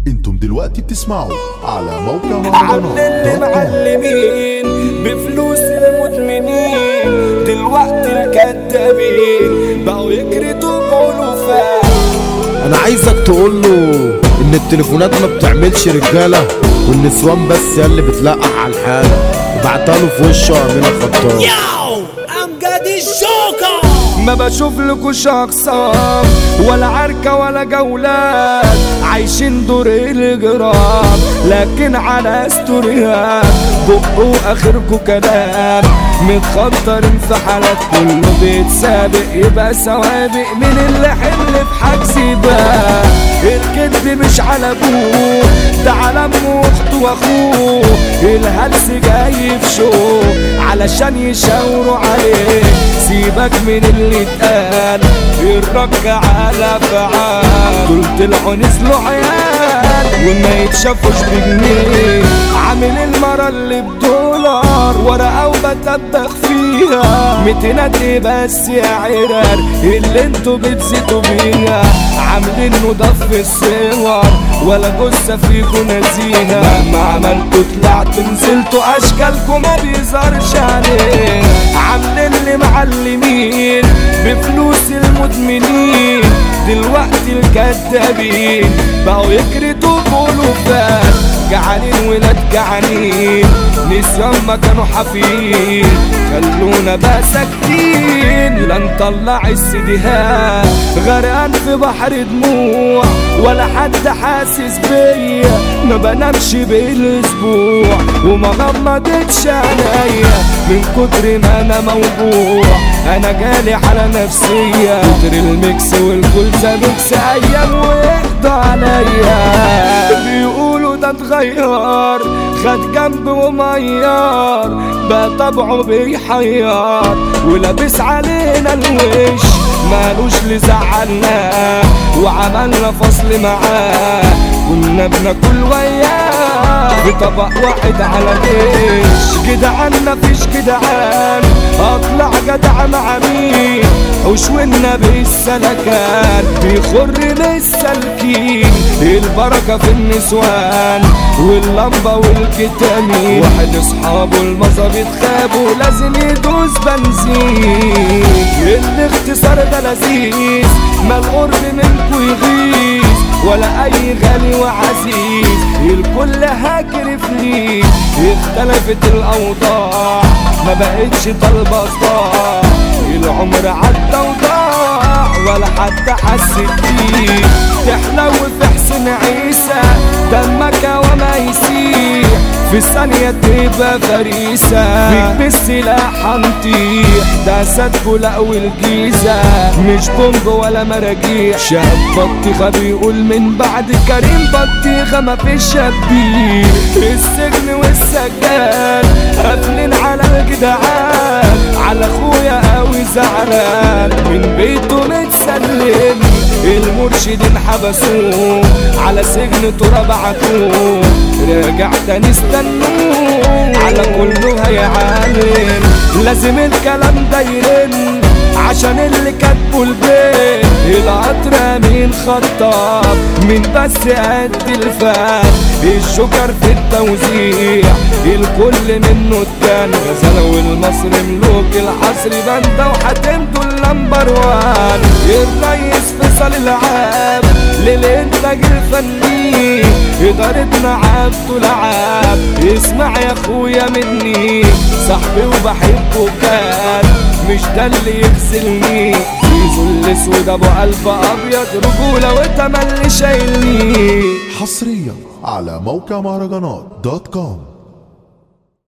انتم دلوقتي بتسمعوا على موقع عامل اللي معلمين بفلوس المدمنين دلوقتي الكدابين بقوا يكرتوا بألوفات انا عايزك تقول له ان التليفونات ما بتعملش رجاله والنسوان بس هي اللي بتلقح على الحاله وبعتها له في وشه امينه خطاب امجد الجوكر ما بشوف لكوش اقسام ولا عركة ولا جولات عايشين دور الجرام لكن على استوريات بقوا اخركوا كلام متخطرين في حالات كله بيتسابق يبقى سوابق من اللي حل في حجز بقى الكذب مش على ابوه ده على امه واخته واخوه الهلس جاي في شو علشان يشاوروا عليه سيبك من اللي اتقال الرك على فعال دول طلعوا نزلوا عيال وما يتشافوش بجنيه عامل المرة اللي بدولار ورقة وبتبخ فيها ميتينات ايه بس يا عرار اللي انتوا بتزيدوا بيها عاملين نضف الصور ولا جثة فيكوا نزيهة مهما عملتوا طلعتوا نزلتوا اشكالكم ما بيظهرش عليه عاملين اللي معلمين بفلوس المدمنين دلوقتي الكدابين بقوا يكرتوا بألوفات جعانين ولاد جعانين نسيان ما كانوا حافين خلونا بقى ساكتين لا نطلع السيديهات غرقان في بحر دموع ولا حد حاسس بيا ما بنامش بالاسبوع وما غمضتش عينيا من كتر ما انا موجوع انا جالي على نفسية كتر الميكس والكل ميكس ايام ويقضى عليا بيقولوا ده اتغير خد جنب وميار بقى طبعه بيحير ولابس علينا الوش مالوش لزعلنا وعملنا فصل معاه كنا بناكل وياه بطبق واحد على ديش جدعان مفيش جدعان اطلع جدع مع مين وشونا بالسلكان بيخر بالسلكين البركة في النسوان واللمبة والكتامين واحد اصحابه المظابيط خابوا لازم يدوس بنزين الاختصار ده لذيذ ما القرب منكو يغيظ ولا اي غالي وعزيز الكل هاجر فليس اختلفت الاوضاع ما بقتش طالبه صداع العمر عدى وضاع ولا حد حس بيه تحلو في حسن عيسى دمك وما يسيح في ثانية تبقى فريسة بيك بالسلاح هنطيح ده سدكو لا والجيزة مش بومب ولا مراجيح شاب بطيخة بيقول من بعد كريم بطيخة ما فيش شبيه السجن والسجان قافلين على الجدعان على اخويا قوي زعلان من بيته متسلم المرشدين حبسوه على سجن تراب عتوه راجع تاني استنوه على كله هيعلم لازم الكلام ده يرن عشان اللي كاتبه البيت القطر مين خطاب مين بس قد الفات الشكر في التوزيع الكل منه التاني غزالة والمصري ملوك العصر باندا وحتمته اللمبر وان الريس فيصل العاب للانتاج الفني ادارتنا عبده لعاب اسمع يا اخويا مني صاحبي وبحبه كان مش ده اللي يغسلني زيزو الاسود ابو قلب ابيض رجوله وتملي شايلني حصريا على موقع مهرجانات دوت كوم